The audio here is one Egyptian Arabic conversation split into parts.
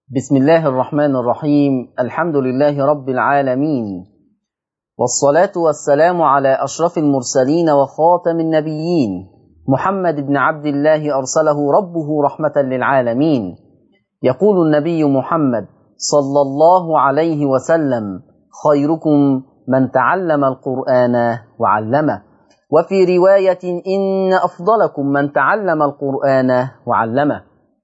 بسم الله الرحمن الرحيم الحمد لله رب العالمين والصلاة والسلام على أشرف المرسلين وخاتم النبيين محمد بن عبد الله أرسله ربه رحمة للعالمين يقول النبي محمد صلى الله عليه وسلم خيركم من تعلم القرآن وعلمه وفي رواية إن أفضلكم من تعلم القرآن وعلمه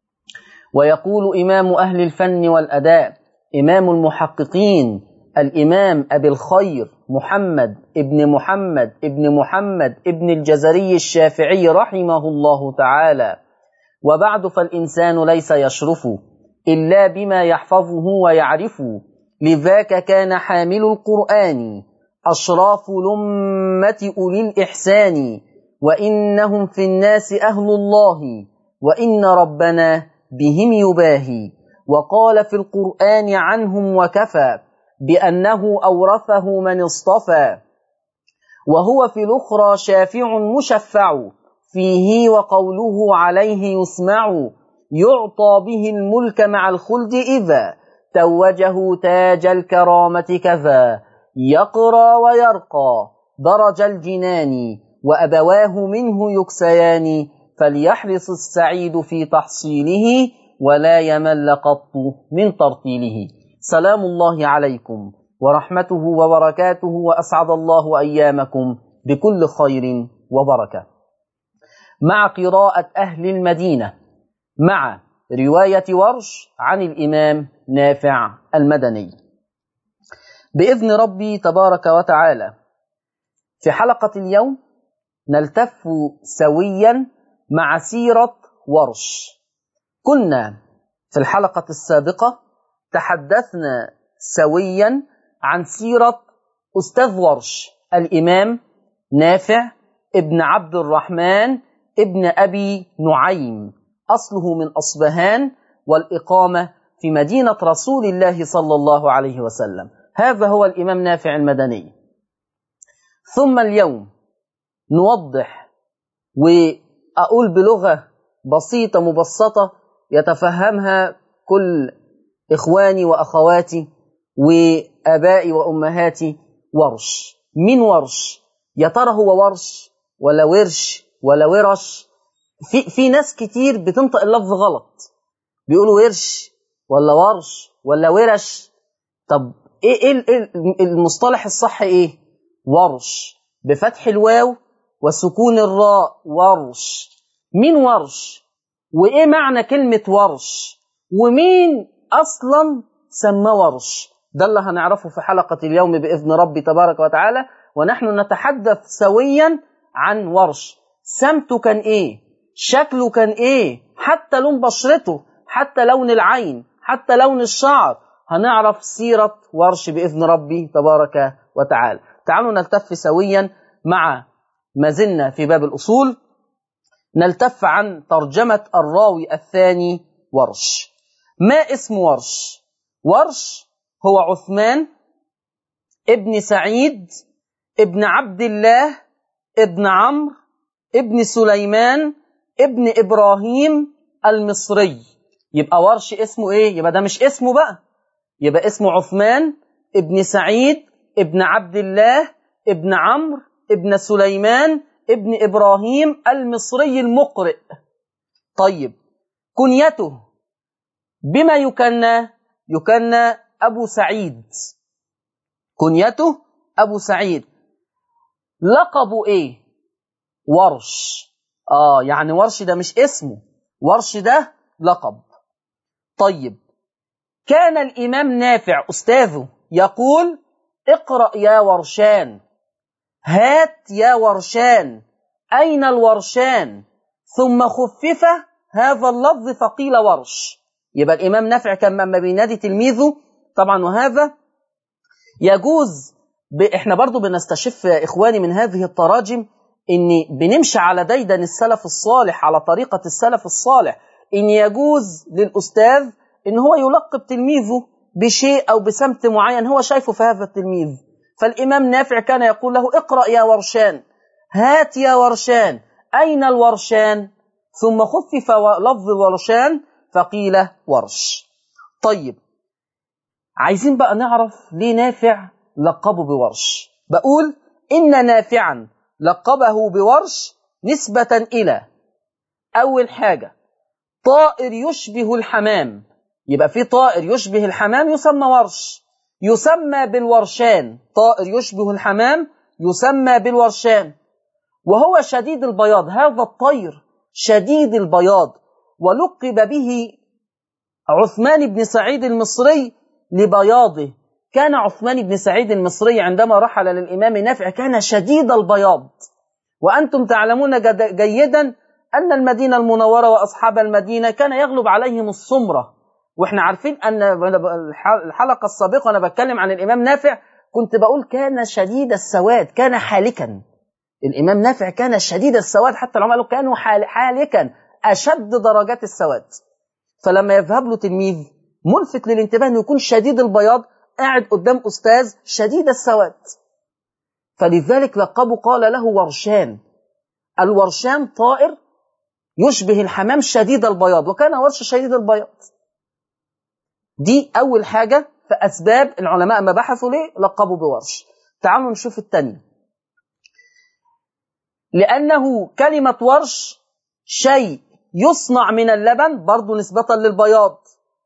ويقول إمام أهل الفن والأداء إمام المحققين الإمام أبي الخير محمد ابن محمد ابن محمد ابن الجزري الشافعي رحمه الله تعالى وبعد فالإنسان ليس يشرف إلا بما يحفظه ويعرف لذاك كان حامل القرآن أشراف لمة أولي الإحسان وإنهم في الناس أهل الله وإن ربنا بهم يباهي وقال في القرآن عنهم وكفى بأنه أورثه من اصطفى وهو في الأخرى شافع مشفع فيه وقوله عليه يسمع يعطى به الملك مع الخلد إذا توجه تاج الكرامة كذا يقرى ويرقى درج الجنان وأبواه منه يكسيان فليحرص السعيد في تحصيله ولا يمل قط من ترتيله سلام الله عليكم ورحمته وبركاته وأسعد الله أيامكم بكل خير وبركة مع قراءة أهل المدينة مع رواية ورش عن الإمام نافع المدني بإذن ربي تبارك وتعالى في حلقة اليوم نلتف سويا مع سيرة ورش كنا في الحلقة السابقة تحدثنا سويا عن سيرة أستاذ ورش الإمام نافع ابن عبد الرحمن ابن أبي نعيم أصله من أصبهان والإقامة في مدينة رسول الله صلى الله عليه وسلم هذا هو الإمام نافع المدني ثم اليوم نوضح وأقول بلغة بسيطة مبسطة يتفهمها كل إخواني وأخواتي وآبائي وأمهاتي ورش مين ورش يا ترى هو ورش ولا ورش ولا ورش في, في ناس كتير بتنطق اللفظ غلط بيقولوا ورش ولا ورش ولا ورش طب ايه ايه المصطلح الصح ايه ورش بفتح الواو وسكون الراء ورش مين ورش وايه معنى كلمة ورش ومين اصلا سمى ورش ده اللي هنعرفه في حلقة اليوم بإذن ربي تبارك وتعالى ونحن نتحدث سويا عن ورش سمته كان ايه شكله كان ايه حتى لون بشرته حتى لون العين حتى لون الشعر هنعرف سيرة ورش بإذن ربي تبارك وتعالى تعالوا نلتف سويا مع ما زلنا في باب الأصول نلتف عن ترجمة الراوي الثاني ورش ما اسم ورش ورش هو عثمان ابن سعيد ابن عبد الله ابن عمرو ابن سليمان ابن إبراهيم المصري يبقى ورش اسمه ايه يبقى ده مش اسمه بقى يبقى اسمه عثمان ابن سعيد ابن عبد الله ابن عمرو ابن سليمان ابن إبراهيم المصري المقرئ طيب كنيته بما يكنى يكنى أبو سعيد كنيته أبو سعيد لقبه إيه ورش آه يعني ورش ده مش اسمه ورش ده لقب طيب كان الإمام نافع أستاذه يقول اقرأ يا ورشان هات يا ورشان أين الورشان ثم خفف هذا اللفظ فقيل ورش يبقى الإمام نافع كان لما بينادي تلميذه طبعا وهذا يجوز ب... احنا برضو بنستشف يا إخواني من هذه التراجم إن بنمشي على ديدن السلف الصالح على طريقة السلف الصالح إن يجوز للأستاذ إن هو يلقب تلميذه بشيء أو بسمت معين هو شايفه في هذا التلميذ فالإمام نافع كان يقول له اقرأ يا ورشان هات يا ورشان أين الورشان ثم خفف لفظ ورشان فقيل ورش طيب عايزين بقى نعرف ليه نافع لقبه بورش بقول إن نافعا لقبه بورش نسبة إلى أول حاجة طائر يشبه الحمام يبقى في طائر يشبه الحمام يسمى ورش يسمى بالورشان طائر يشبه الحمام يسمى بالورشان وهو شديد البياض هذا الطير شديد البياض ولقب به عثمان بن سعيد المصري لبياضه كان عثمان بن سعيد المصري عندما رحل للإمام نافع كان شديد البياض وأنتم تعلمون جيدا أن المدينة المنورة وأصحاب المدينة كان يغلب عليهم السمرة وإحنا عارفين أن الحلقة السابقة أنا بتكلم عن الإمام نافع كنت بقول كان شديد السواد كان حالكا الإمام نافع كان شديد السواد حتى العلماء قالوا كانوا حالكا أشد درجات السواد فلما يذهب له تلميذ ملفت للانتباه انه يكون شديد البياض قاعد قدام استاذ شديد السواد فلذلك لقبه قال له ورشان الورشان طائر يشبه الحمام شديد البياض وكان ورش شديد البياض دي اول حاجه في اسباب العلماء ما بحثوا ليه لقبوا بورش تعالوا نشوف الثانيه لانه كلمه ورش شيء يصنع من اللبن برضه نسبه للبياض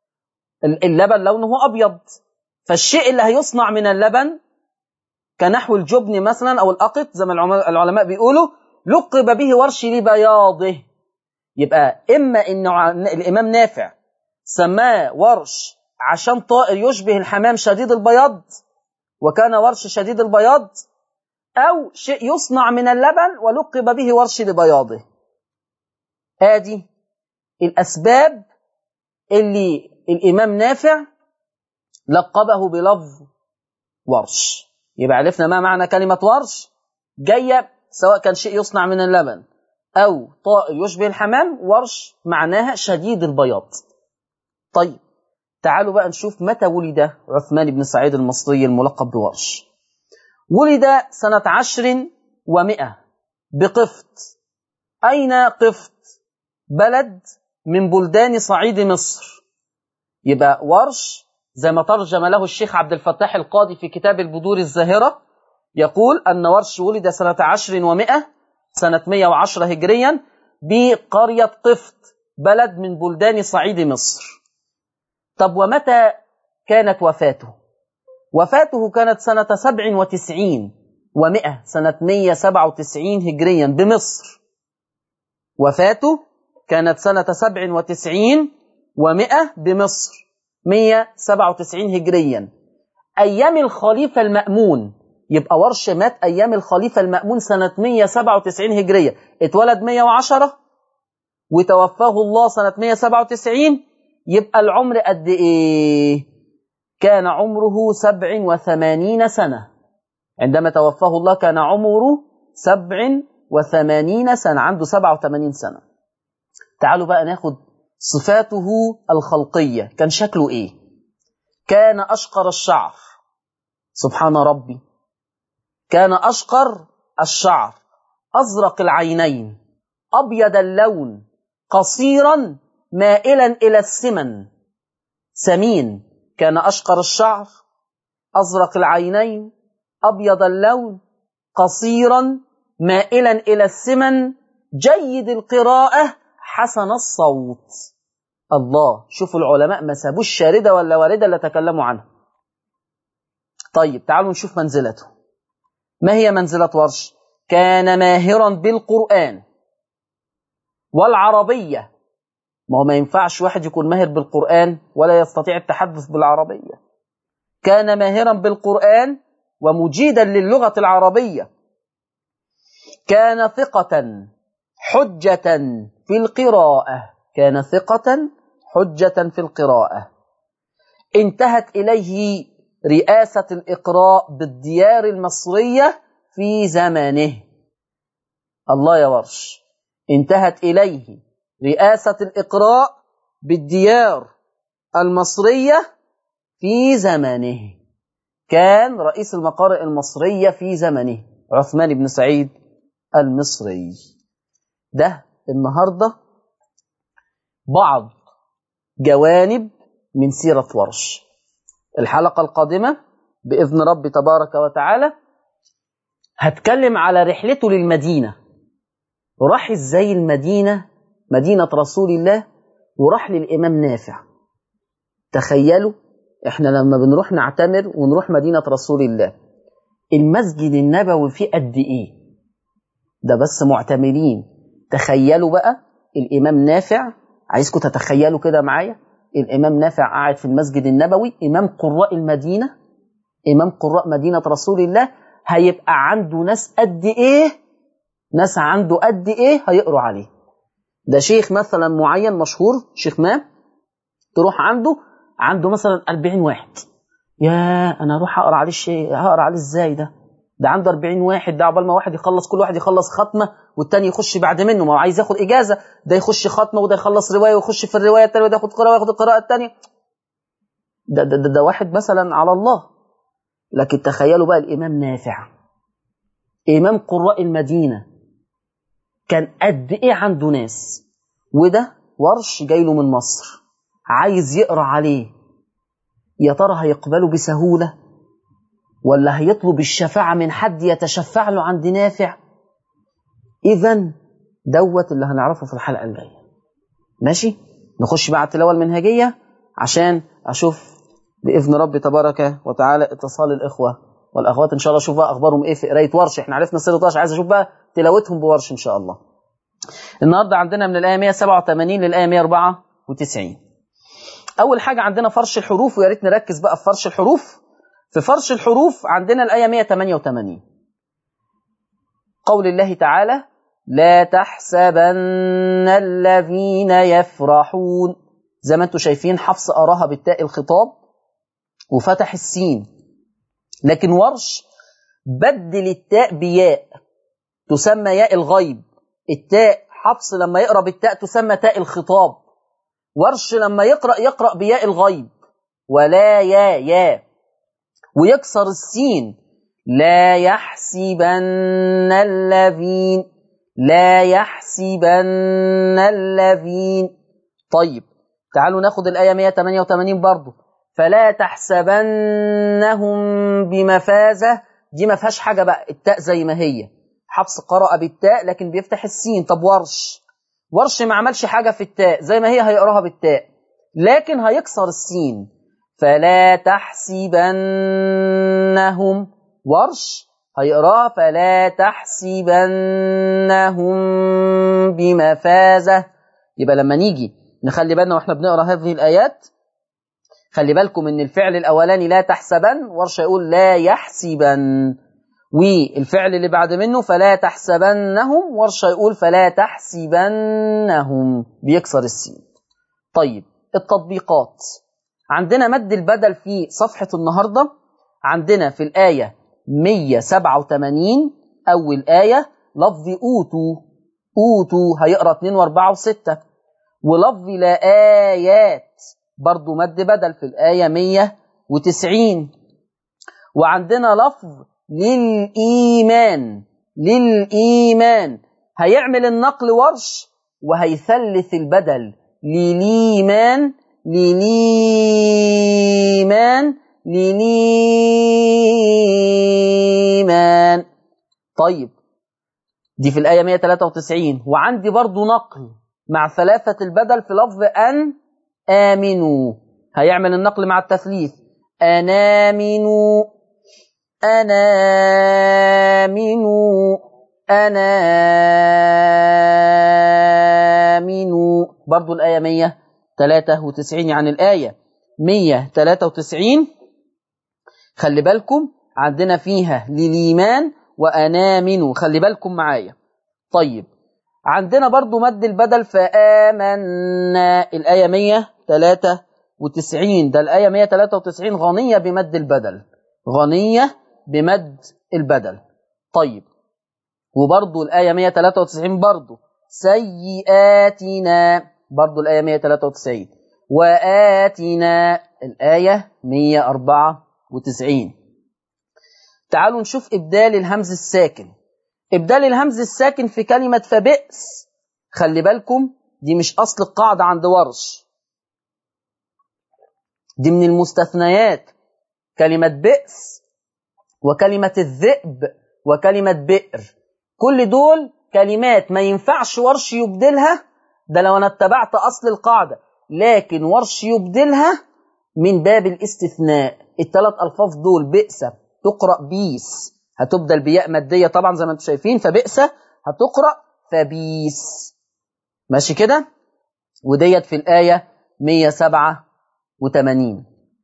اللبن لونه ابيض فالشيء اللي هيصنع من اللبن كنحو الجبن مثلا او الاقط زي ما العلماء بيقولوا لقب به ورش لبياضه يبقى اما ان الامام نافع سماه ورش عشان طائر يشبه الحمام شديد البياض وكان ورش شديد البياض او شيء يصنع من اللبن ولقب به ورش لبياضه ادي الاسباب اللي الامام نافع لقبه بلفظ ورش يبقى عرفنا ما معنى كلمة ورش جاية سواء كان شيء يصنع من اللبن أو طائر يشبه الحمام ورش معناها شديد البياض طيب تعالوا بقى نشوف متى ولد عثمان بن سعيد المصري الملقب بورش ولد سنة عشر ومئة بقفط أين قفط بلد من بلدان صعيد مصر يبقى ورش زي ما ترجم له الشيخ عبد الفتاح القاضي في كتاب البدور الزاهرة يقول أن ورش ولد سنة عشر ومئة سنة 110 هجريا بقرية قفط بلد من بلدان صعيد مصر طب ومتى كانت وفاته وفاته كانت سنة سبع وتسعين ومئة سنة 197 هجريا بمصر وفاته كانت سنة سبع وتسعين ومئة بمصر 197 هجريا أيام الخليفة المأمون يبقى ورش مات أيام الخليفة المأمون سنة 197 هجرية اتولد 110 وتوفاه الله سنة 197 يبقى العمر قد إيه؟ كان عمره 87 سنة عندما توفاه الله كان عمره 87 سنة عنده 87 سنة تعالوا بقى ناخد صفاته الخلقية كان شكله إيه؟ كان أشقر الشعر سبحان ربي كان أشقر الشعر أزرق العينين أبيض اللون قصيرا مائلا إلى السمن سمين كان أشقر الشعر أزرق العينين أبيض اللون قصيرا مائلا إلى السمن جيد القراءة حسن الصوت الله شوفوا العلماء ما سابوش شاردة ولا واردة اللي تكلموا عنها طيب تعالوا نشوف منزلته ما هي منزلة ورش كان ماهرا بالقرآن والعربية ما هو ما ينفعش واحد يكون ماهر بالقرآن ولا يستطيع التحدث بالعربية كان ماهرا بالقرآن ومجيدا للغة العربية كان ثقة حجة في القراءة كان ثقة حجة في القراءة انتهت إليه رئاسة الإقراء بالديار المصرية في زمانه الله يا ورش انتهت إليه رئاسة الإقراء بالديار المصرية في زمانه كان رئيس المقارئ المصرية في زمنه عثمان بن سعيد المصري ده النهاردة بعض جوانب من سيرة ورش الحلقة القادمة بإذن رب تبارك وتعالى هتكلم على رحلته للمدينة راح ازاي المدينة مدينة رسول الله وراح للإمام نافع تخيلوا احنا لما بنروح نعتمر ونروح مدينة رسول الله المسجد النبوي فيه قد ايه ده بس معتمرين تخيلوا بقى الإمام نافع عايزكم تتخيلوا كده معايا الإمام نافع قاعد في المسجد النبوي إمام قراء المدينة إمام قراء مدينة رسول الله هيبقى عنده ناس قد إيه ناس عنده قد إيه هيقروا عليه ده شيخ مثلا معين مشهور شيخ ما تروح عنده عنده مثلا 40 واحد يا انا اروح اقرا عليه الشيء هقرا عليه ازاي ده ده عنده 40 واحد ده عقبال ما واحد يخلص كل واحد يخلص ختمه والتاني يخش بعد منه ما هو عايز ياخد اجازه ده يخش ختمه وده يخلص روايه ويخش في الروايه الثانيه وده ياخد قراءه وياخد القراءه الثانيه ده, ده, ده, ده واحد مثلا على الله لكن تخيلوا بقى الامام نافع امام قراء المدينه كان قد ايه عنده ناس وده ورش جاي له من مصر عايز يقرا عليه يا ترى هيقبله بسهوله ولا هيطلب الشفاعه من حد يتشفع له عند نافع اذا دوت اللي هنعرفه في الحلقه الجايه ماشي نخش بقى على التلاوه المنهجيه عشان اشوف باذن رب تبارك وتعالى اتصال الاخوه والاخوات ان شاء الله اشوف بقى اخبارهم ايه في قرايه ورش احنا عرفنا سيره ورش عايز اشوف بقى تلاوتهم بورش ان شاء الله النهارده عندنا من الايه 187 للايه 194 اول حاجه عندنا فرش الحروف ويا ريت نركز بقى في فرش الحروف في فرش الحروف عندنا الايه 188 قول الله تعالى لا تحسبن الذين يفرحون زي ما انتم شايفين حفص اراها بالتاء الخطاب وفتح السين لكن ورش بدل التاء بياء تسمى ياء الغيب التاء حفص لما يقرا بالتاء تسمى تاء الخطاب ورش لما يقرا يقرا بياء الغيب ولا يا يا ويكسر السين لا يحسبن الذين لا يحسبن الذين طيب تعالوا ناخد الآية 188 برضو فلا تحسبنهم بمفازة دي ما فيهاش حاجة بقى التاء زي ما هي حفص قرأ بالتاء لكن بيفتح السين طب ورش ورش ما عملش حاجة في التاء زي ما هي هيقراها بالتاء لكن هيكسر السين فلا تحسبنهم ورش هيقراها فلا تحسبنهم بمفازة يبقى لما نيجي نخلي بالنا واحنا بنقرا هذه الآيات خلي بالكم ان الفعل الاولاني لا تحسبن ورش يقول لا يحسبن والفعل اللي بعد منه فلا تحسبنهم ورش يقول فلا تحسبنهم بيكسر السين طيب التطبيقات عندنا مد البدل في صفحة النهاردة عندنا في الآية 187 أول آية لفظ أوتوا أوتوا هيقرأ 2 و4 و6 ولفظ لا آيات برضو مد بدل في الآية 190 وعندنا لفظ للإيمان للإيمان هيعمل النقل ورش وهيثلث البدل للإيمان للإيمان للإيمان طيب دي في الآية 193 وعندي برضو نقل مع ثلاثة البدل في لفظ أن آمنوا هيعمل النقل مع التثليث أنامنوا أنامنوا أنامنوا برضو الآية 193 يعني الآية 193 خلي بالكم عندنا فيها للإيمان وأنامنوا خلي بالكم معايا طيب عندنا برضو مد البدل فآمنا الآية 193 ده الآية 193 غنية بمد البدل غنية بمد البدل طيب وبرضو الآية 193 برضو سيئاتنا برضو الآية 193 وآتنا الآية 194 تعالوا نشوف إبدال الهمز الساكن إبدال الهمز الساكن في كلمة فبئس خلي بالكم دي مش أصل القاعدة عند ورش دي من المستثنيات كلمة بئس وكلمة الذئب وكلمة بئر كل دول كلمات ما ينفعش ورش يبدلها ده لو انا اتبعت اصل القاعدة لكن ورش يبدلها من باب الاستثناء الثلاث الفاظ دول بئس تقرأ بيس هتبدل بياء مادية طبعا زي ما انتم شايفين فبئس هتقرأ فبيس ماشي كده وديت في الآية 187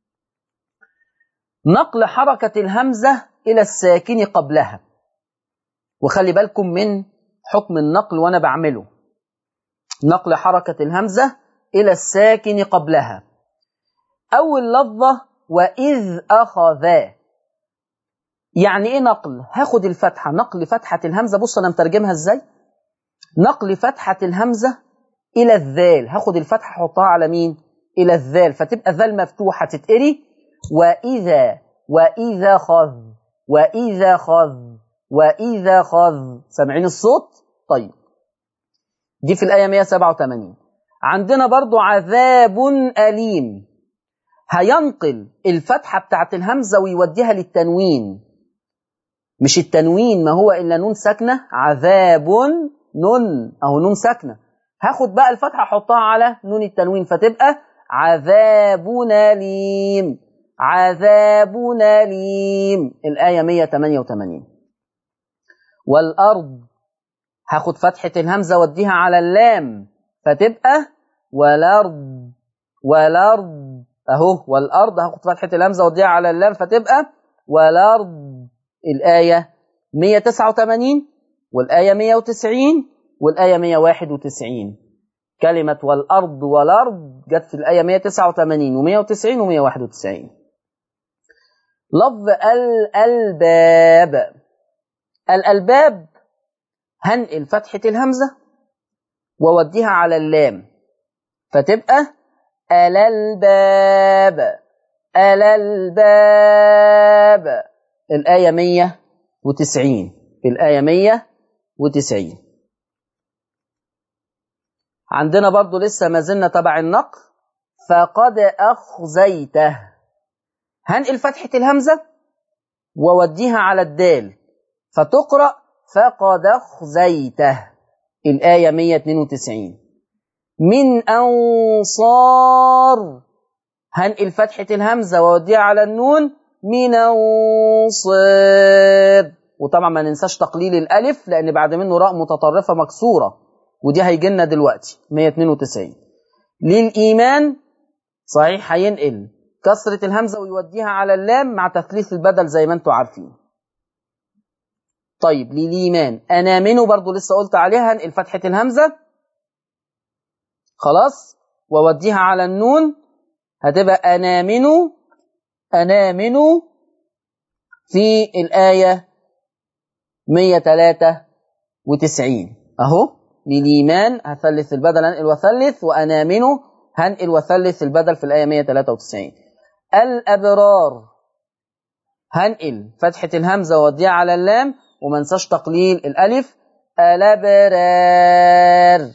نقل حركة الهمزة إلى الساكن قبلها وخلي بالكم من حكم النقل وأنا بعمله نقل حركة الهمزة إلى الساكن قبلها أول لفظة وإذ أخذا يعني إيه نقل؟ هاخد الفتحة نقل فتحة الهمزة بص أنا مترجمها إزاي؟ نقل فتحة الهمزة إلى الذال هاخد الفتحة أحطها على مين؟ إلى الذال فتبقى الذال مفتوحة تتقري وإذا وإذا خذ وإذا خذ وإذا خذ سامعين الصوت؟ طيب دي في الآية 187 عندنا برضو عذاب أليم هينقل الفتحة بتاعت الهمزة ويوديها للتنوين مش التنوين ما هو إلا نون ساكنة عذاب نون أو نون ساكنة هاخد بقى الفتحة أحطها على نون التنوين فتبقى عذاب أليم عذاب أليم الآية 188 والأرض هاخد فتحة الهمزة واديها على اللام فتبقى والأرض والأرض أهو والأرض هاخد فتحة الهمزة واديها على اللام فتبقى والأرض الآية 189 والآية 190 والآية 191 كلمة والأرض والأرض جت في الآية 189 و190 و191 لفظ الألباب الألباب هنقل فتحة الهمزة ووديها على اللام فتبقى الألباب الألباب الآية 190 الآية 190 عندنا برضو لسه ما زلنا تبع النقل فقد أخزيته هنقل فتحة الهمزة ووديها على الدال فتقرأ فقد أخزيته الآية 192 من أنصار هنقل فتحة الهمزة ووديها على النون من أنصار وطبعا ما ننساش تقليل الألف لأن بعد منه راء متطرفة مكسورة ودي هيجي لنا دلوقتي 192 للإيمان صحيح هينقل كسرة الهمزة ويوديها على اللام مع تثليث البدل زي ما انتم عارفين طيب للإيمان أنا منه برضو لسه قلت عليها هنقل فتحة الهمزة خلاص ووديها على النون هتبقى أنا منه أنا منه في الآية 193 أهو للإيمان هثلث البدل هنقل وثلث وأنا منه هنقل وثلث البدل في الآية 193 الأبرار هنقل فتحة الهمزة ووديها على اللام وما ننساش تقليل الألف الأبرار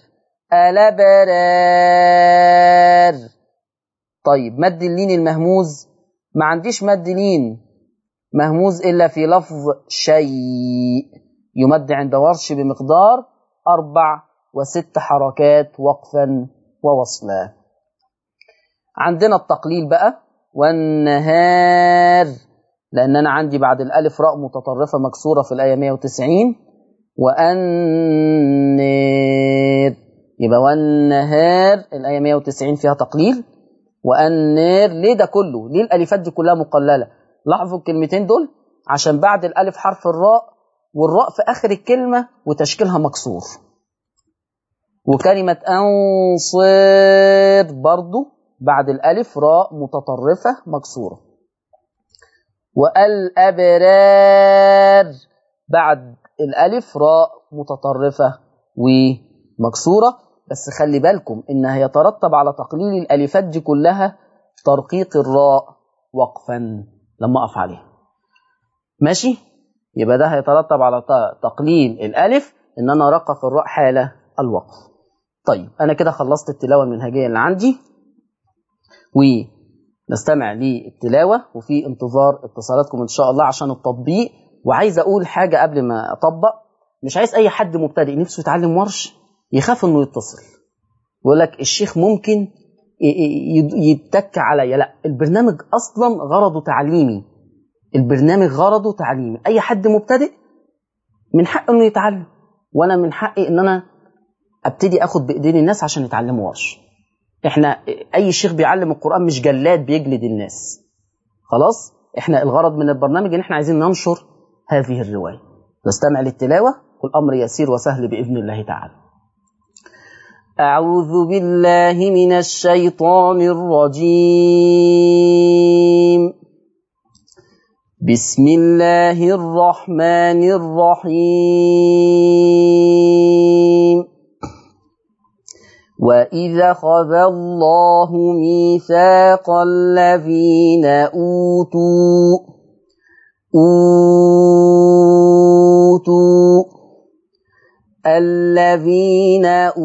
الأبرار طيب مد اللين المهموز ما عنديش مد لين مهموز إلا في لفظ شيء يمد عند ورش بمقدار أربع وست حركات وقفا ووصلا عندنا التقليل بقى والنهار لأن أنا عندي بعد الألف راء متطرفة مكسورة في الآية 190 والنار يبقى والنهار الآية 190 فيها تقليل والنار ليه ده كله؟ ليه الألفات دي كلها مقللة؟ لاحظوا الكلمتين دول عشان بعد الألف حرف الراء والراء في آخر الكلمة وتشكيلها مكسور وكلمة أنصر برضو بعد الألف راء متطرفة مكسورة والأبرار بعد الألف راء متطرفة ومكسورة بس خلي بالكم إن هيترتب على تقليل الألفات دي كلها ترقيق الراء وقفا لما أقف عليها ماشي يبقى ده هيترتب على تقليل الألف إن أنا رقق الراء حال الوقف طيب أنا كده خلصت التلاوة المنهجية اللي عندي نستمع للتلاوة وفي انتظار اتصالاتكم إن شاء الله عشان التطبيق وعايز أقول حاجة قبل ما أطبق مش عايز أي حد مبتدئ نفسه يتعلم ورش يخاف إنه يتصل يقول لك الشيخ ممكن يتك عليا لا البرنامج أصلا غرضه تعليمي البرنامج غرضه تعليمي أي حد مبتدئ من حقه إنه يتعلم وأنا من حقي إن أنا ابتدي اخد بايدين الناس عشان يتعلموا ورش احنا اي شيخ بيعلم القران مش جلاد بيجلد الناس خلاص احنا الغرض من البرنامج ان احنا عايزين ننشر هذه الروايه نستمع للتلاوه والامر يسير وسهل باذن الله تعالى اعوذ بالله من الشيطان الرجيم بسم الله الرحمن الرحيم وإذا خذ الله ميثاق الذين أوتوا أوتوا الذين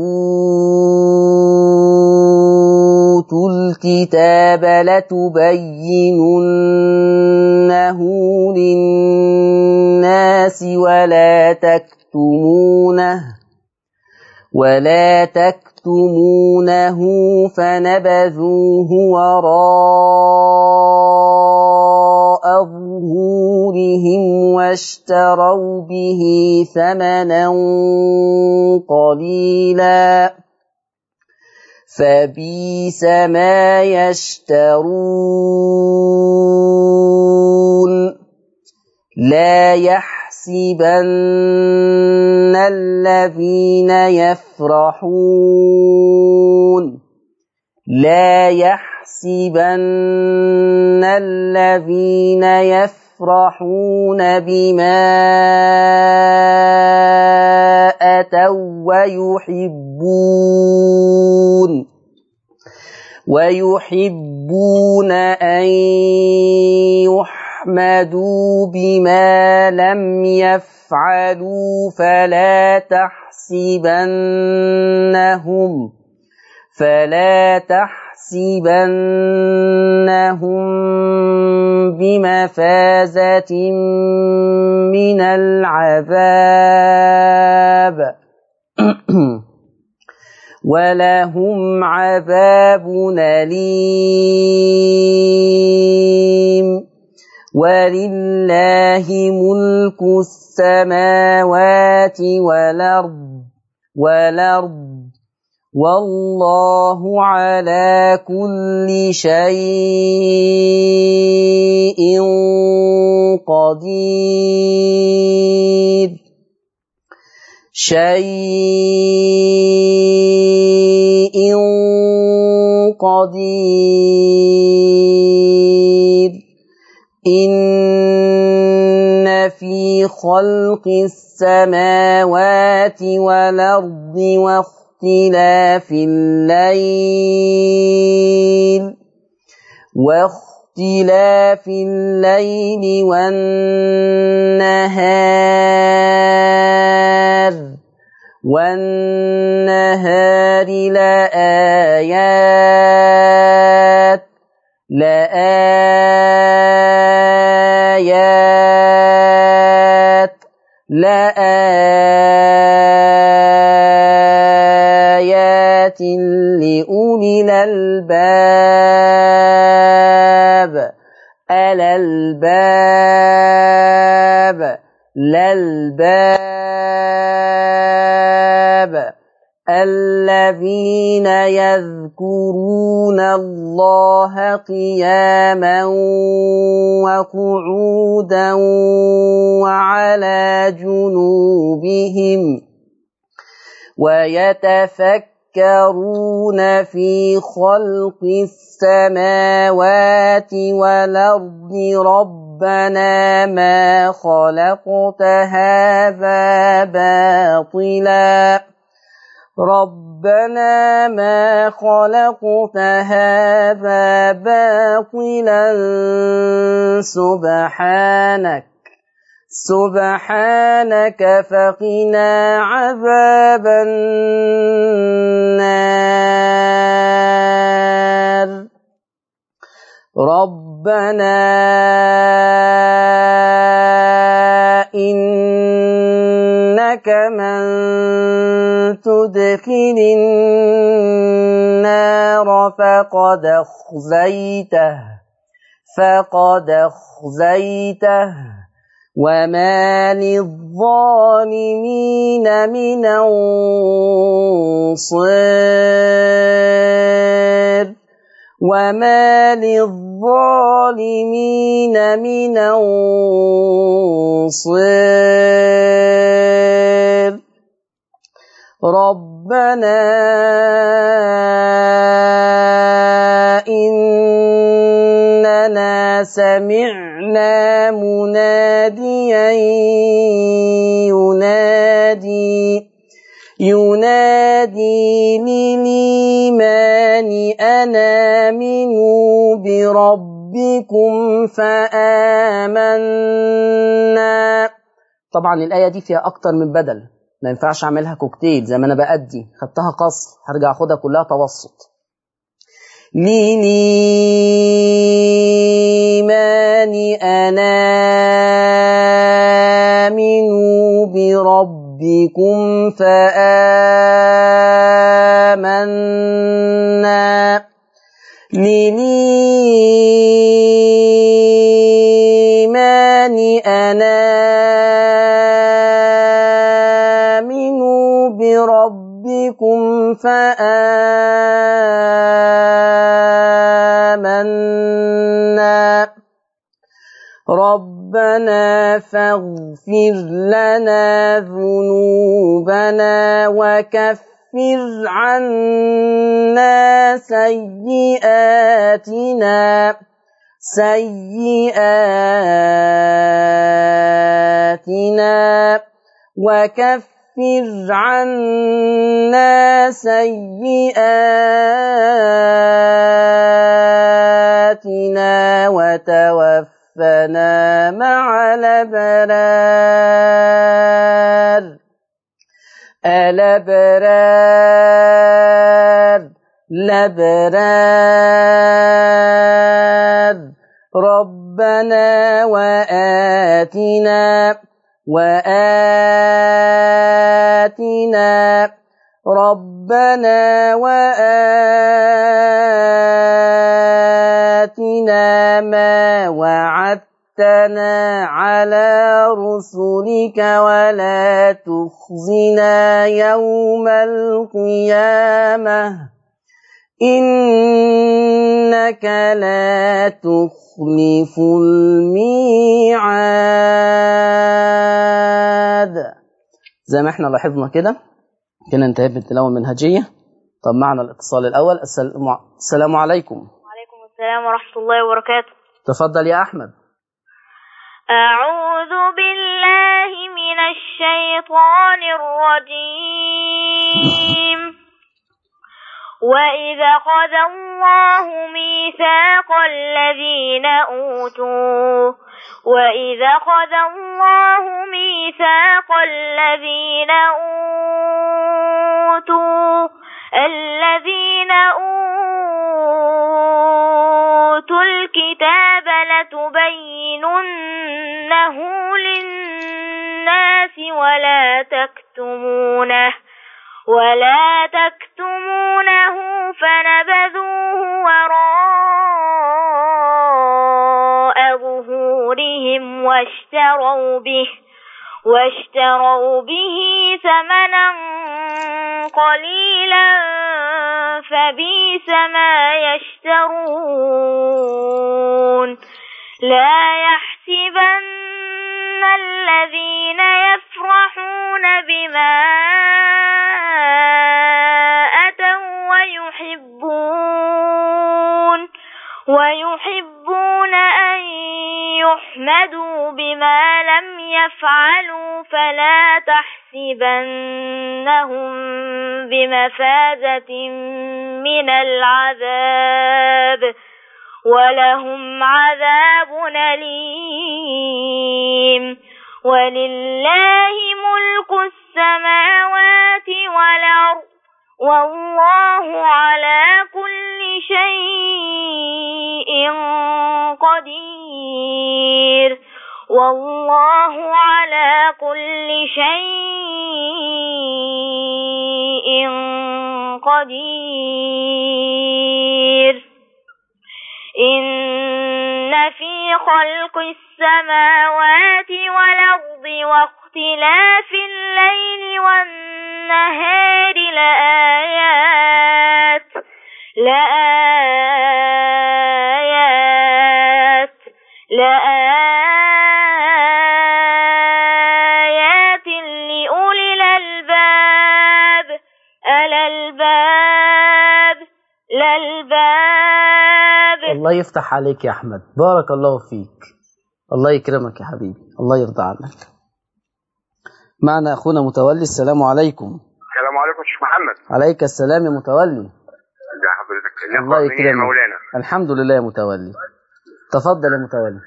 أوتوا الكتاب لتبيننه للناس ولا تكتمونه ولا تكتمونه تكتمونه فنبذوه وراء ظهورهم واشتروا به ثمنا قليلا فبيس ما يشترون لا يحسبن الذين يفرحون لا يحسبن الذين يفرحون بما أتوا ويحبون ويحبون أن يحمدوا بما لم يفعلوا فلا تحسبنهم فلا تحسبنهم بمفازة من العذاب ولهم عذاب أليم ولله ملك السماوات والأرض والأرض والله على كل شيء قدير شيء قدير إن في خلق السماوات والأرض واختلاف الليل واختلاف الليل والنهار والنهار لآيات لآيات لآيات لأولي الألباب ألا الباب للباب الذين يذكرون الله قياما وقعودا وعلى جنوبهم ويتفكرون في خلق السماوات والأرض ربنا ما خلقت هذا باطلا ربنا ما خلقت هذا باطلا سبحانك سبحانك فقنا عذاب النار ربنا إنك من تدخل النار فقد أخزيته فقد أخزيته وما للظالمين من أنصير وما للظالمين من أنصير ربنا إننا سمعنا مناديا ينادي ينادي للإيمان أن آمنوا بربكم فآمنا طبعا الآية دي فيها أكتر من بدل ما ينفعش أعملها كوكتيل زي ما أنا بأدي خدتها قصر هرجع أخدها كلها توسط للإيمان أن آمنوا بربكم فآمنا للإيمان أن آمنوا بربكم فآمنا ربنا فاغفر لنا ذنوبنا وكفر عنا سيئاتنا سيئاتنا وكفر عنا سيئاتنا وتوفنا مع الأبرار الأبرار الأبرار ربنا وآتنا وآتنا ربنا وآتنا ما وعدتنا على رسلك ولا تخزنا يوم القيامة إنك لا تخلف الميعاد زي ما احنا لاحظنا كده كنا انتهينا بالتلاوة المنهجية طب معنا الاتصال الأول السلام عليكم وعليكم السلام ورحمة الله وبركاته تفضل يا أحمد أعوذ بالله من الشيطان الرجيم وإذا خذ الله ميثاق الذين أوتوا وإذا خذ الله ميثاق الذين أوتوا الذين أوتوا الكتاب لتبيننه للناس ولا تكتمونه ولا تكتمونه فنبذوه وراء ظهورهم واشتروا به واشتروا به ثمنا قليلا فبئس ما يشترون لا يحسبن الذين يفرحون بما أتوا ويحبون ويحبون أن يحمدوا بما لم يفعلوا فلا تحسبنهم بمفازة من العذاب ولهم عذاب أليم ولله ملك السماوات والأرض والله على كل شيء قدير والله على كل شيء قدير إن في خلق السماوات والأرض واختلاف الليل والنهار لآيات لآيات لآيات لأولي الألباب ألا الباب للباب الله يفتح عليك يا أحمد بارك الله فيك الله يكرمك يا حبيبي الله يرضى عنك معنا أخونا متولي السلام عليكم السلام عليكم يا شيخ محمد عليك السلام يا متولي ازي حضرتك الله نقرأ منين يا يكرمك مولانا الحمد لله يا متولي تفضل يا متولي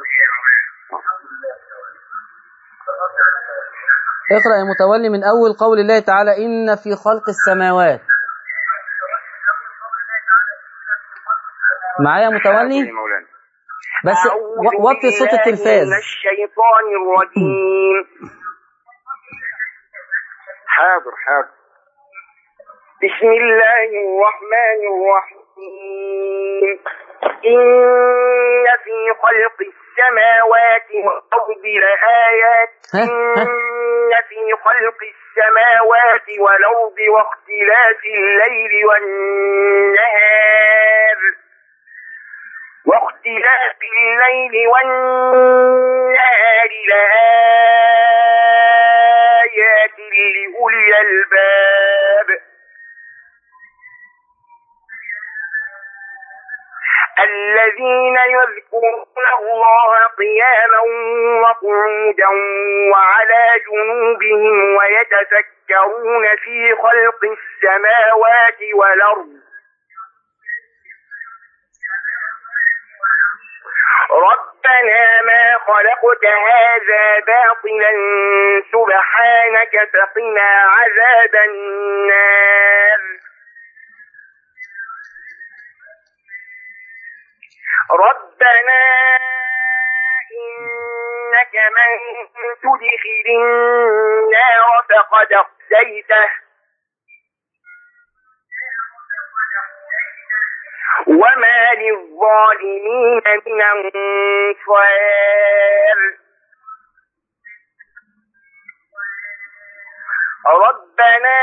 اقرأ يا متولي من أول قول الله تعالى إن في خلق السماوات معايا يا متولي يا مولانا بس و- وطي صوت التلفاز من الشيطان الرجيم حاضر حاضر بسم الله الرحمن الرحيم إن في خلق السماوات والأرض لآيات ها؟ ها؟ إن في خلق السماوات والأرض واختلاف الليل والنهار واختلاف الليل والنهار لآيات لأولي الألباب الذين يذكرون الله قياما وقعودا وعلى جنوبهم ويتفكرون في خلق السماوات والأرض ربنا ما خلقت هذا باطلا سبحانك فقنا عذاب النار ربنا إنك من تدخل النار فقد أخزيته وما للظالمين من أنصار ربنا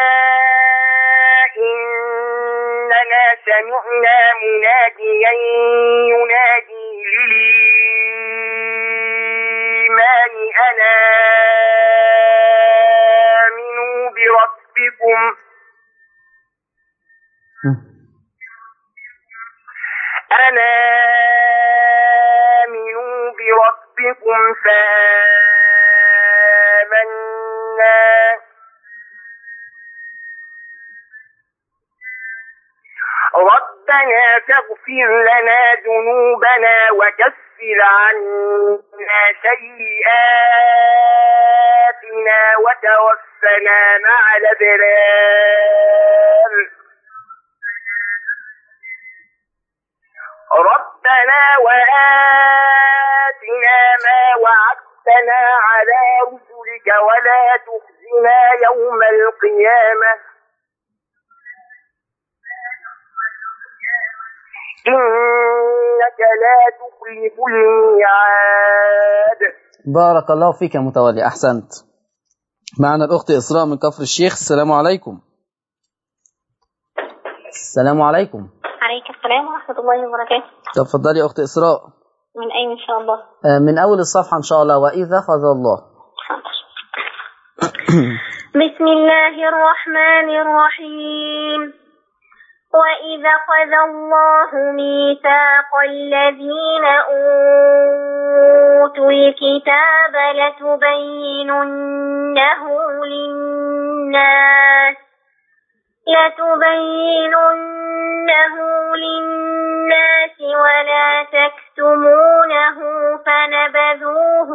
إننا سمعنا مناديا ينادي للإيمان أنا آمنوا بربكم أنا آمنوا بربكم فآمنا ربنا فاغفر لنا ذنوبنا وكفر عنا سيئاتنا وتوفنا مع الأبرار ربنا وآتنا ما وعدتنا على رسلك ولا تخزنا يوم القيامة إنك لا تخلف الميعاد بارك الله فيك يا متولي أحسنت معنا الأخت إسراء من كفر الشيخ السلام عليكم السلام عليكم عليك السلام ورحمة الله وبركاته تفضلي يا أخت إسراء من أين إن شاء الله آه، من أول الصفحة إن شاء الله وإذا أخذ الله حاضر بسم الله الرحمن الرحيم وإذا أخذ الله ميثاق الذين أوتوا الكتاب لتبيننه للناس لتبيننه للناس ولا تكتمونه فنبذوه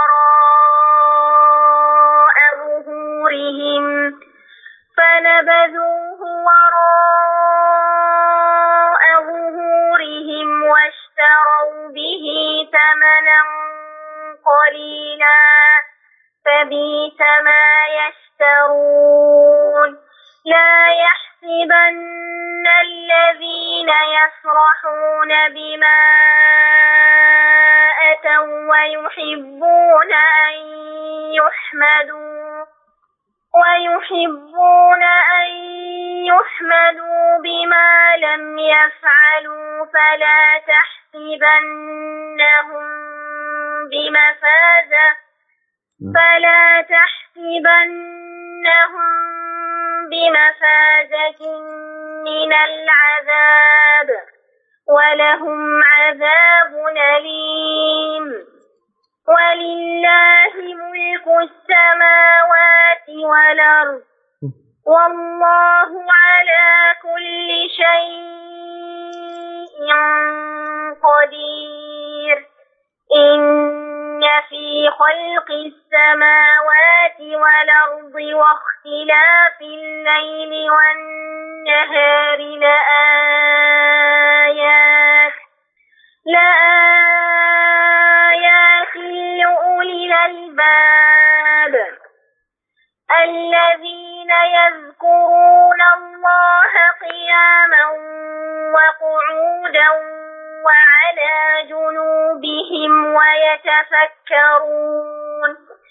وراء ظهورهم فنبذوه وراء قليلا فبئس ما يشترون لا يحسبن الذين يفرحون بما أتوا ويحبون أن يحمدوا ويحبون أن يحمدوا بما لم يفعلوا فلا تحسبنهم بمفازة فلا تحسبنهم بمفازة من العذاب ولهم عذاب أليم ولله ملك السماوات والأرض والله على كل شيء قدير إن في خلق السماوات والأرض واختلاف الليل والنهار لآيات لآيات لأولي الألباب الذين يذكرون الله قياما وقعودا وعلى جنوبهم ويتفكرون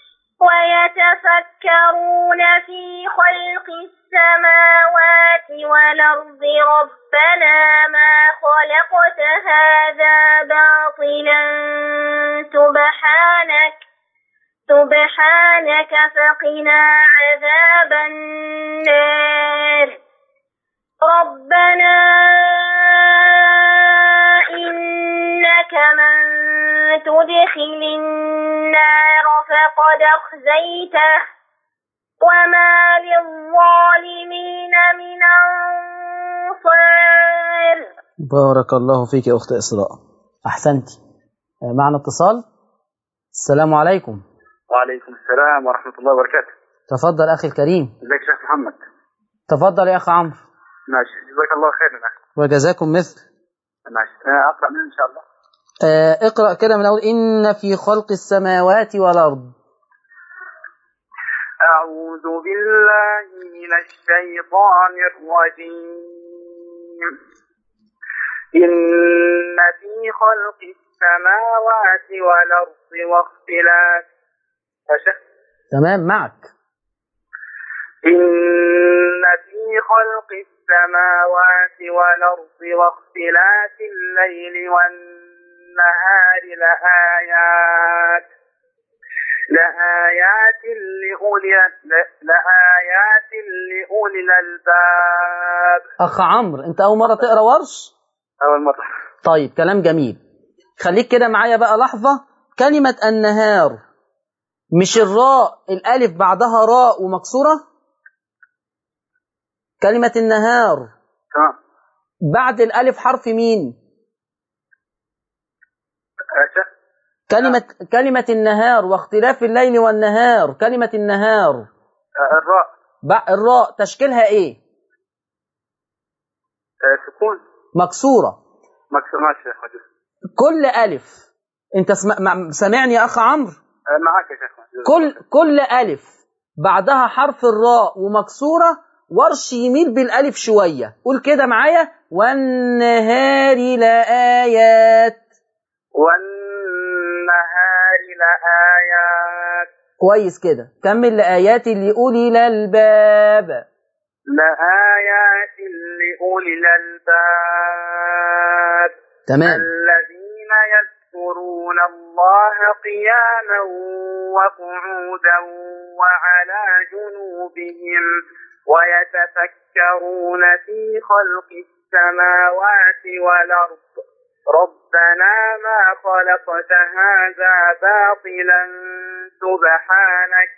ويتفكرون في خلق السماوات والأرض ربنا ما خلقت هذا باطلا سبحانك سبحانك فقنا عذاب النار ربنا إنك من تدخل النار فقد أخزيته وما للظالمين من أنصار بارك الله فيك يا أخت إسراء أحسنت معنا اتصال السلام عليكم وعليكم السلام ورحمة الله وبركاته تفضل أخي الكريم ازيك يا شيخ محمد تفضل يا أخ عمرو ماشي جزاك الله خير يا أخي وجزاكم مثل ماشي أنا أقرأ منه إن شاء الله آه، اقرأ كده من أول إن في خلق السماوات والأرض أعوذ بالله من الشيطان الرجيم إن في خلق السماوات والأرض واختلاف يا شيخ تمام معك إن في خلق السماوات والأرض واختلاف الليل والنهار لآيات لآيات لأولي لآيات لأولي الألباب أخ عمرو أنت أول مرة تقرأ ورش أول مرة طيب كلام جميل خليك كده معايا بقى لحظة كلمة النهار مش الراء الألف بعدها راء ومكسورة كلمة النهار تمام بعد الألف حرف مين يا شيخ كلمة كلمة النهار واختلاف الليل والنهار كلمة النهار آه، الراء بع- الراء تشكيلها ايه آه، سكون مكسورة مكسور ماشي يا شيخ مجلس. كل ألف انت سم... مع- سامعني يا أخ عمرو آه، معك يا شيخ مجلس. كل كل ألف بعدها حرف الراء ومكسورة ورش يميل بالألف شوية قول كده معايا والنهار لآيات والنهار لآيات كويس كده كمل لآيات لأولي الألباب لآيات لأولي الألباب تمام الذين يذكرون الله قياما وقعودا وعلى جنوبهم ويتفكرون في خلق السماوات والأرض ربنا ما خلقت هذا باطلا سبحانك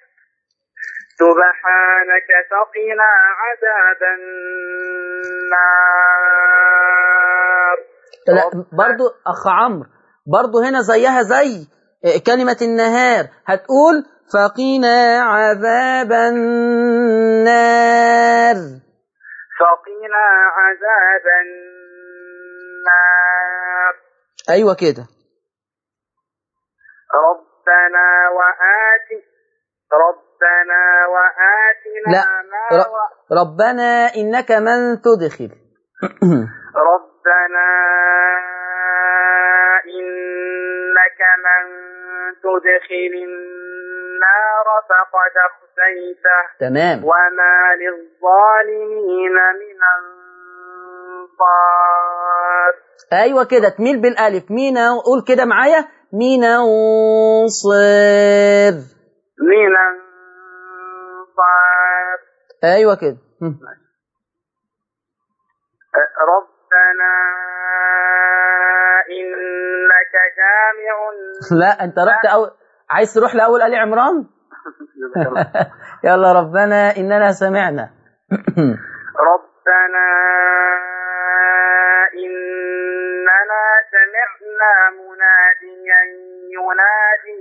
سبحانك فقنا عذاب النار لا برضو أخ عمرو برضو هنا زيها زي كلمة النهار هتقول فقنا عذاب النار فقنا عذاب النار أيوة كده ربنا ربنا وآت ربنا وآتنا لا ما ر- و... ربنا إنك من تدخل ربنا إنك من تدخل النار فقد أخزيته تمام وما للظالمين من أنصار أيوة كده تميل بالألف مين قول كده معايا مين انصر من أنصار أيوة كده هم. ربنا إنك جامع لا أنت رحت أو... عايز تروح لأول آل عمران يلا ربنا إننا سمعنا ربنا إننا سمعنا مناديا ينادي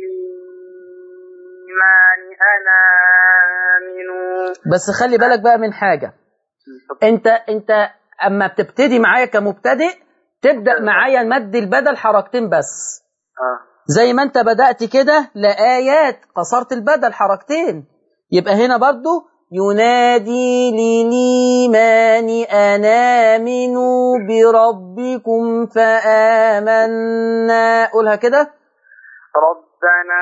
للإيمان أن آمنوا بس خلي بالك بقى من حاجة انت انت اما بتبتدي معايا كمبتدئ تبدأ معايا مد البدل حركتين بس آه. زي ما انت بدأت كده لآيات قصرت البدل حركتين يبقى هنا برضو ينادي للإيمان أن آمنوا بربكم فآمنا قولها كده ربنا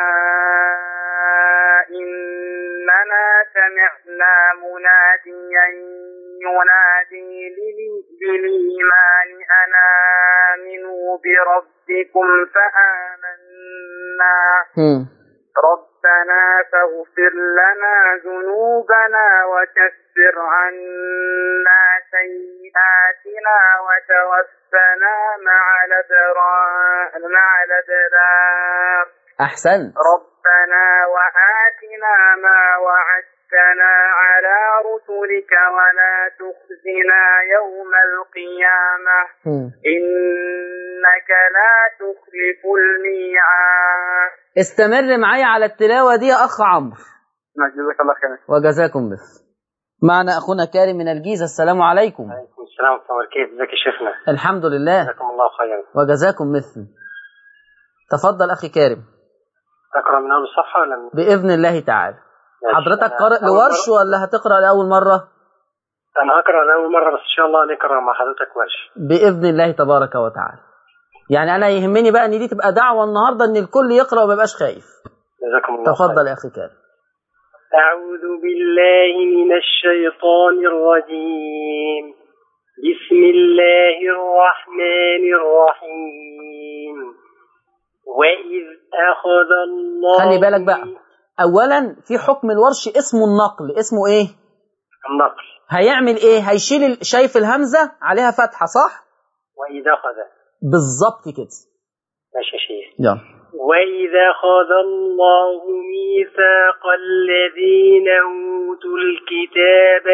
إننا سمعنا مناديا ينادي لل- للإيمان أن آمنوا بربكم فآمنا هم. ربنا فاغفر لنا ذنوبنا وكفر عنا سيئاتنا وتوفنا مع الأبرار مع الأبرار أحسنت ربنا وآتنا ما وعدتنا على رسلك ولا تخزنا يوم القيامة هم. إنك لا تخلف الميعاد استمر معايا على التلاوة دي يا أخ عمرو جزاك الله خير وجزاكم بس معنا أخونا كارم من الجيزة السلام عليكم عليكم السلام ورحمة الله وبركاته ازيك يا شيخنا الحمد لله جزاكم الله خيرا وجزاكم مثل تفضل أخي كارم تقرأ من أول الصفحة ولا من بإذن الله تعالى ماشي. حضرتك أنا قارئ أول لورش مرة- ولا هتقرأ لأول مرة أنا هقرأ لأول مرة بس إن شاء الله نقرأ مع حضرتك ورش بإذن الله تبارك وتعالى يعني أنا يهمني بقى إن دي تبقى دعوة النهاردة إن الكل يقرأ وما يبقاش خايف جزاكم الله تفضل خيرا. يا أخي كارم أعوذ بالله من الشيطان الرجيم بسم الله الرحمن الرحيم وإذ أخذ الله خلي بالك بقى أولا في حكم الورش اسمه النقل اسمه إيه النقل هيعمل إيه هيشيل ال- شايف الهمزة عليها فتحة صح وإذا أخذ بالظبط كده ماشي يا شيخ يلا وإذا أخذ الله ميثاق الذين أوتوا الكتاب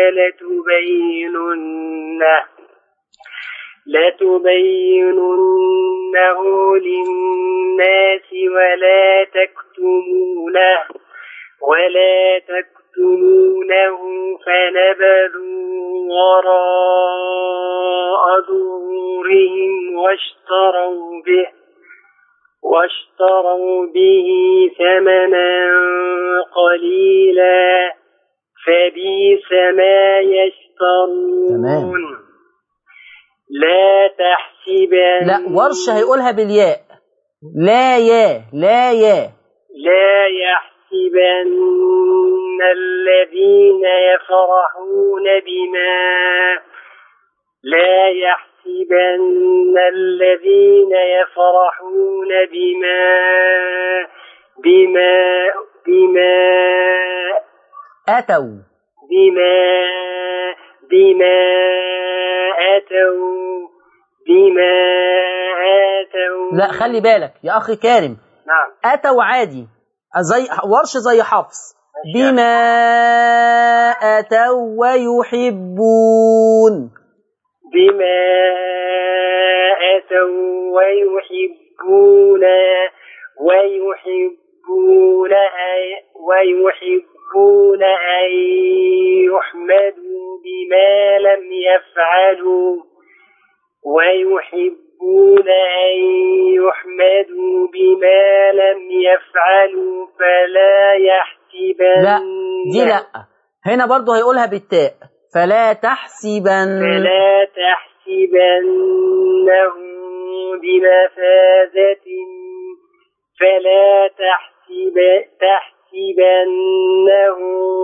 لتبيننه لتبيننه للناس ولا تكتمونه ولا تكتمونه فنبذوا وراء ظهورهم واشتروا به واشتروا به ثمنا قليلا فبئس ما يشترون تمام. لا تحسبن لا ورش هيقولها بالياء لا يا لا يا لا يحسبن الذين يفرحون بما لا يحسبن الذين يفرحون بما بما بما أتوا بما بما أتوا بما أتوا لا خلي بالك يا أخي كارم نعم أتوا عادي زي ورش زي حفص بما أتوا ويحبون بما أتوا ويحبون ويحبون أن ويحبون أن يحمدوا بما لم يفعلوا ويحبون أن يحمدوا بما لم يفعلوا دي لا هنا برضو هيقولها بالتاء فلا تحسبن فلا تحسبنه بمفازة فلا تحسب تحسبنه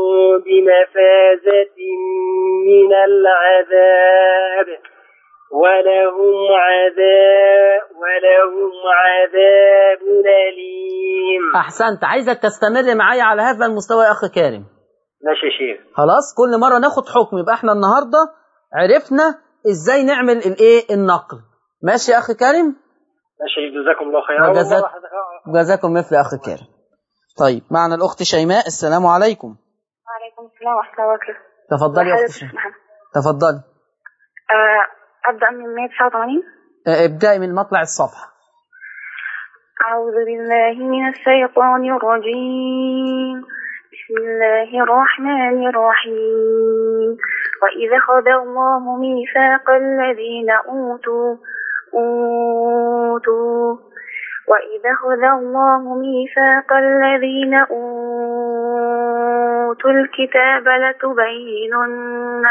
بمفازة من العذاب ولهم عذاب ولهم عذاب أليم احسنت عايزك تستمر معايا على هذا المستوى يا اخ كارم ماشي يا شيخ خلاص كل مره ناخد حكم يبقى احنا النهارده عرفنا ازاي نعمل الايه النقل ماشي يا اخ كريم ماشي جزاكم الله خيرا وجزاك- أول مرة حضرتك- جزاكم مثل اخ كريم طيب معنا الاخت شيماء السلام عليكم وعليكم السلام ورحمة الله وبركاته تفضلي يا اخت حضرتك شيماء محمد. تفضلي آه، أبدأ من 189 آه، ابدأي من مطلع الصفحة أعوذ بالله من الشيطان الرجيم بسم الله الرحمن الرحيم وإذا خذ الله ميثاق الذين أوتوا أوتوا وإذا خذ الله ميثاق الذين أوتوا الكتاب لتبيننه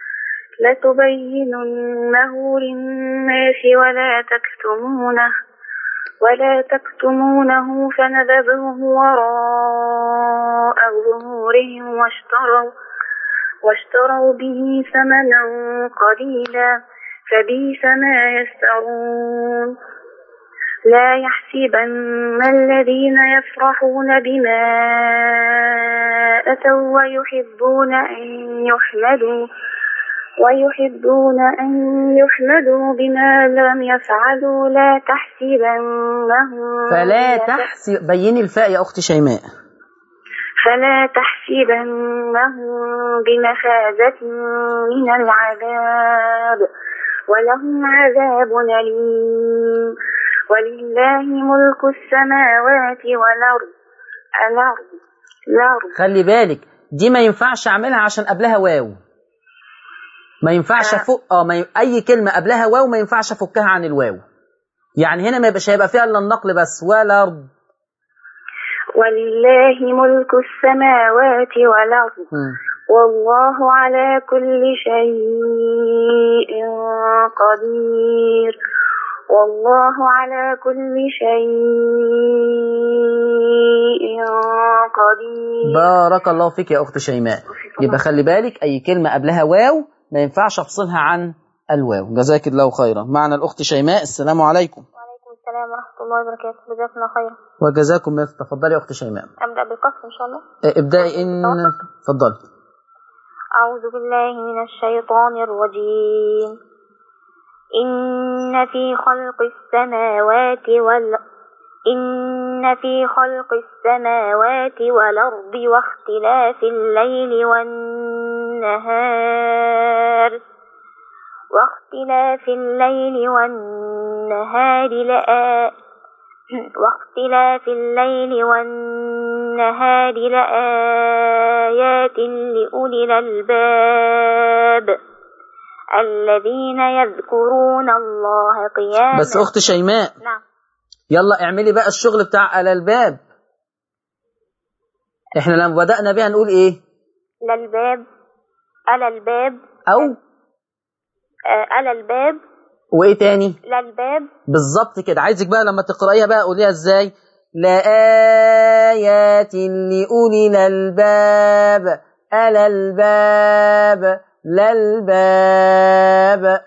لتبيننه للناس ولا تكتمونه ولا تكتمونه فنبذوه وراء ظهورهم واشتروا واشتروا به ثمنا قليلا فبئس ما يشترون لا يحسبن الذين يفرحون بما أتوا ويحبون أن يحمدوا ويحبون أن يحمدوا بما لم يفعلوا لا تحسبنهم فلا تحسب بيني الفاء يا أخت شيماء فلا تحسبنهم بمفازة من العذاب ولهم عذاب أليم ولله ملك السماوات والأرض الأرض الأرض خلي بالك دي ما ينفعش أعملها عشان قبلها واو ما ينفعش آه. أفك اه ما ي... أي كلمة قبلها واو ما ينفعش أفكها عن الواو يعني هنا ما يبقاش هيبقى فيها إلا النقل بس ولا أرض ولله ملك السماوات والأرض مم. والله على كل شيء قدير والله على كل شيء قدير بارك الله فيك يا أخت شيماء يبقى خلي بالك أي كلمة قبلها واو ما ينفعش أفصلها عن الواو جزاك الله خيرا معنا الأخت شيماء السلام عليكم وعليكم السلام ورحمة الله وبركاته جزاكم الله خيرا وجزاكم مثل تفضلي يا أخت شيماء أبدأ بالقصر إن شاء الله آه، ابدأي إن تفضلي أعوذ بالله من الشيطان الرجيم إن في خلق السماوات وال إن في خلق السماوات والأرض واختلاف الليل والنهار واختلاف الليل والنهار لآ واختلاف الليل والنهار لآيات لأولي الألباب الذين يذكرون الله قياما بس أخت شيماء نعم يلا اعملي بقى الشغل بتاع على الباب احنا لما بدأنا بيها نقول ايه للباب على الباب او آه، على الباب وايه تاني للباب بالظبط كده عايزك بقى لما تقرأيها بقى قوليها ازاي لآيات لأولي الألباب ألا الباب للباب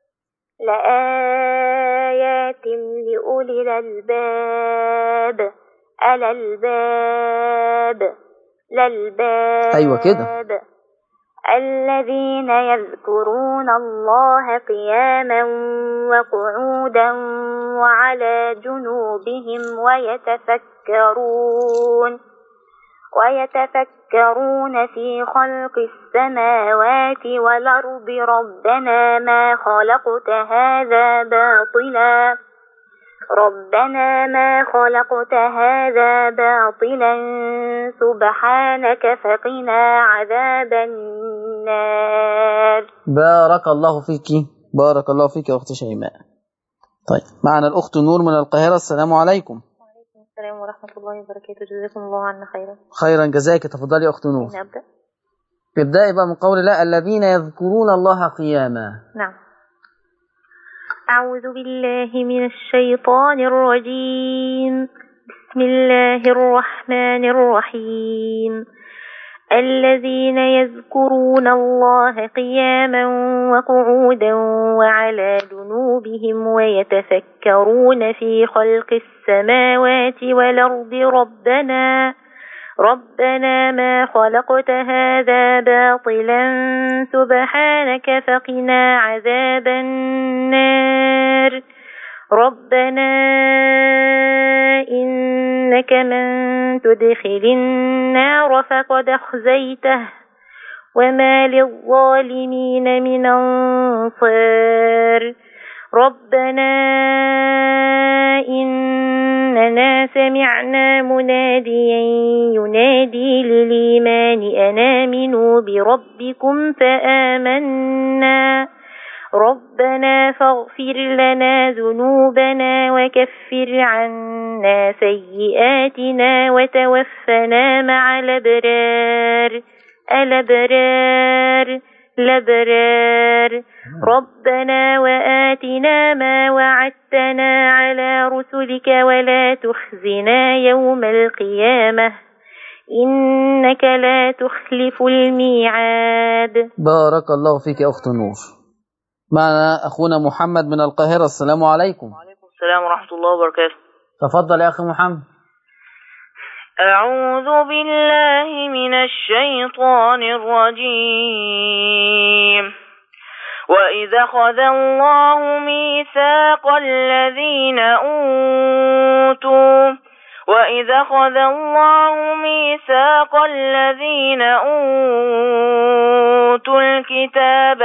لآيات لأولي الألباب على الباب للباب أيوة كده. الذين يذكرون الله قياما وقعودا وعلى جنوبهم ويتفكرون ويتفكرون في خلق السماوات والأرض ربنا ما خلقت هذا باطلا ربنا ما خلقت هذا باطلا سبحانك فقنا عذاب النار بارك الله فيك بارك الله فيك يا أخت شيماء طيب معنا الأخت نور من القاهرة السلام عليكم السلام ورحمة الله وبركاته جزاكم الله عنا خيرا خيرا جزاك تفضلي يا أخت نور أين أبدأ؟ ابدأي بقى من قول الله الذين يذكرون الله قياما نعم أعوذ بالله من الشيطان الرجيم بسم الله الرحمن الرحيم الذين يذكرون الله قياما وقعودا وعلى جنوبهم ويتفكرون في خلق السماوات والأرض ربنا ربنا ما خلقت هذا باطلا سبحانك فقنا عذاب النار ربنا إنك من تدخل النار فقد أخزيته وما للظالمين من أنصار ربنا إننا سمعنا مناديا ينادي للإيمان أن آمنوا بربكم فآمنا ربنا فاغفر لنا ذنوبنا وكفر عنا سيئاتنا وتوفنا مع الأبرار الأبرار الأبرار ربنا وآتنا ما وعدتنا على رسلك ولا تخزنا يوم القيامة إنك لا تخلف الميعاد بارك الله فيك يا أخت نور معنا أخونا محمد من القاهرة السلام عليكم وعليكم السلام ورحمة الله وبركاته تفضل يا أخي محمد أعوذ بالله من الشيطان الرجيم وإذا خذ الله ميثاق الذين أوتوا وإذا خذ الله ميثاق الذين أوتوا الكتاب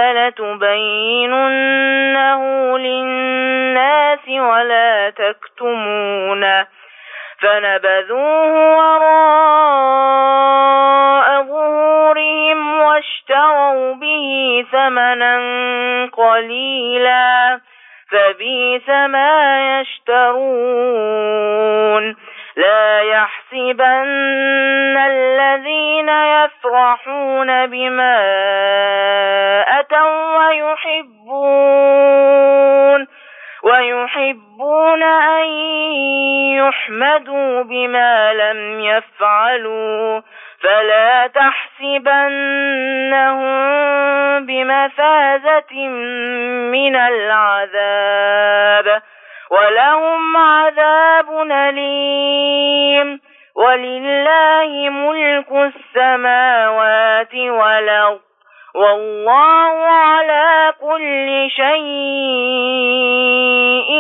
لتبيننه للناس ولا تكتمونه فنبذوه وراء ظهورهم واشتروا به ثمنا قليلا فبئس ما يشترون لا يحسبن الذين يفرحون بما أتوا ويحبون ويحبون أن يحمدوا بما لم يفعلوا فلا تحسبنهم بمفازة من العذاب ولهم عذاب أليم ولله ملك السماوات والأرض والله على كل شيء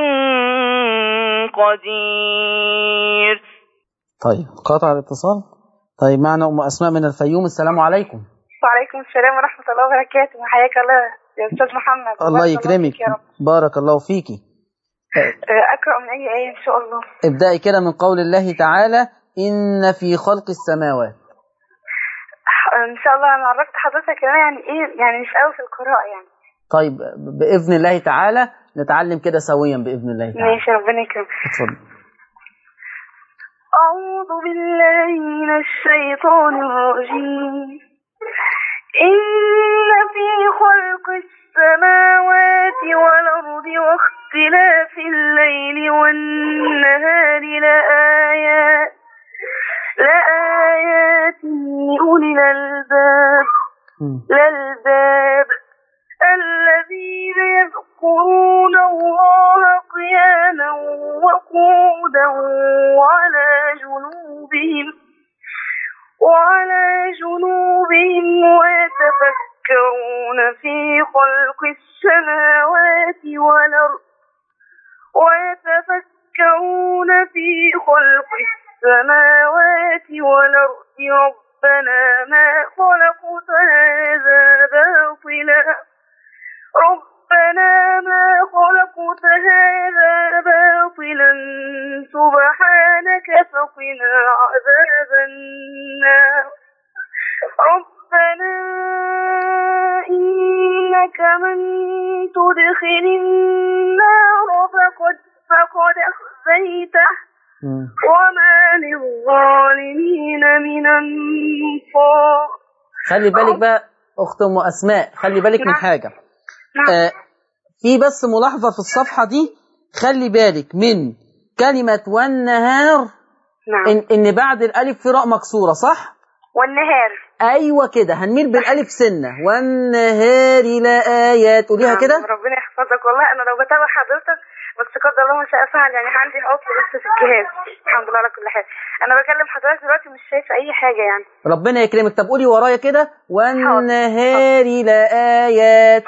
قدير طيب قاطع الاتصال طيب معنا أم أسماء من الفيوم السلام عليكم وعليكم السلام ورحمة الله وبركاته وحياك الله يا أستاذ محمد الله بارك يكرمك فيك يا رب بارك الله فيكي آه، أقرأ من أي آية إن شاء الله ابدأي كده من قول الله تعالى إن في خلق السماوات آه، إن شاء الله أنا عرفت حضرتك كمان يعني إيه يعني مش قوي في القراءة يعني طيب بإذن الله تعالى نتعلم كده سويا بإذن الله تعالى ماشي ربنا يكرمك اتفضل أعوذ بالله من الشيطان الرجيم إن في خلق السماوات والأرض واختلاف الليل والنهار لآيات لآيات لأولي الألباب مم. الألباب الذين يذكرون الله قياما وقعودا وعلى جنوبهم وعلى جنوبهم ويتفكرون في خلق السماوات والأرض ويتفكرون في خلق السماوات والأرض ربنا ما خلقت هذا باطلا ربنا ما خلقت هذا باطلا سبحانك فقنا عذاب النار ربنا إنك من تدخل النار فقد فقد أخزيته مم. وما للظالمين من أنصار خلي بالك بقى اخت ام اسماء خلي بالك من نعم. حاجه نعم آه في بس ملاحظه في الصفحه دي خلي بالك من كلمه والنهار نعم ان, إن بعد الالف في راء مكسوره صح والنهار ايوه كده هنميل بالالف سنه والنهار لايات قوليها نعم. كده ربنا يحفظك والله أنا لو بتابع حضرتك بس قدر الله ما شاء فعل يعني عندي عطل بس في الجهاز الحمد لله على كل حال أنا بكلم حضرتك دلوقتي مش شايفة أي حاجة يعني ربنا يكرمك طب قولي ورايا كده والنهار لايات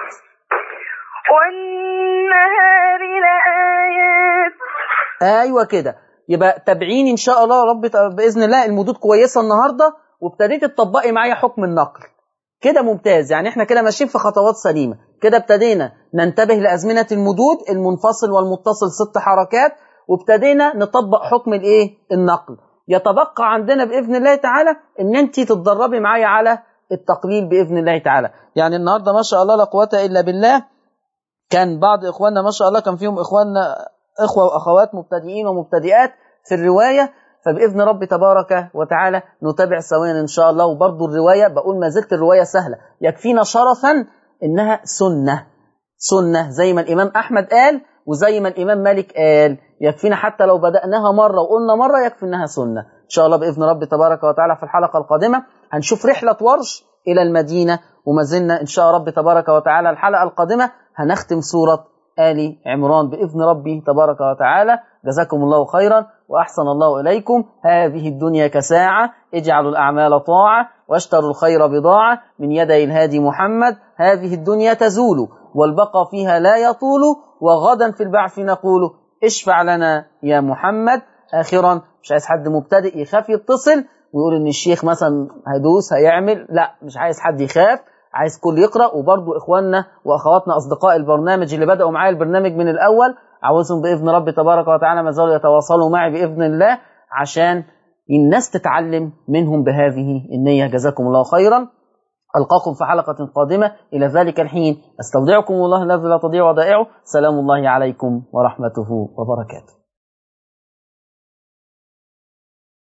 والنهار لآيات ايوه كده يبقى تابعيني ان شاء الله يا رب ت- باذن الله المدود كويسه النهارده وابتديت تطبقي معايا حكم النقل كده ممتاز يعني احنا كده ماشيين في خطوات سليمه كده ابتدينا ننتبه لازمنه المدود المنفصل والمتصل ست حركات وابتدينا نطبق حكم الايه النقل يتبقى عندنا باذن الله تعالى ان انت تتدربي معايا على التقليل باذن الله تعالى يعني النهارده ما شاء الله لا قوه الا بالله كان بعض اخواننا ما شاء الله كان فيهم اخواننا اخوه واخوات مبتدئين ومبتدئات في الروايه فباذن رب تبارك وتعالى نتابع سويا ان شاء الله وبرضه الروايه بقول ما زلت الروايه سهله يكفينا شرفا انها سنه سنه زي ما الامام احمد قال وزي ما الامام مالك قال يكفينا حتى لو بداناها مره وقلنا مره يكفي انها سنه ان شاء الله باذن رب تبارك وتعالى في الحلقه القادمه هنشوف رحله ورش الى المدينه وما زلنا ان شاء رب تبارك وتعالى الحلقه القادمه هنختم سوره ال عمران باذن ربي تبارك وتعالى جزاكم الله خيرا واحسن الله اليكم هذه الدنيا كساعه اجعلوا الاعمال طاعه واشتروا الخير بضاعه من يدي الهادي محمد هذه الدنيا تزول والبقى فيها لا يطول وغدا في البعث نقول اشفع لنا يا محمد اخرا مش عايز حد مبتدئ يخاف يتصل ويقول ان الشيخ مثلا هيدوس هيعمل لا مش عايز حد يخاف عايز كل يقرا وبرضو اخواننا واخواتنا اصدقاء البرنامج اللي بداوا معايا البرنامج من الاول عاوزهم باذن رب تبارك وتعالى ما زالوا يتواصلوا معي باذن الله عشان الناس تتعلم منهم بهذه النيه جزاكم الله خيرا ألقاكم في حلقة قادمة إلى ذلك الحين أستودعكم الله الذي لا تضيع ودائعه سلام الله عليكم ورحمته وبركاته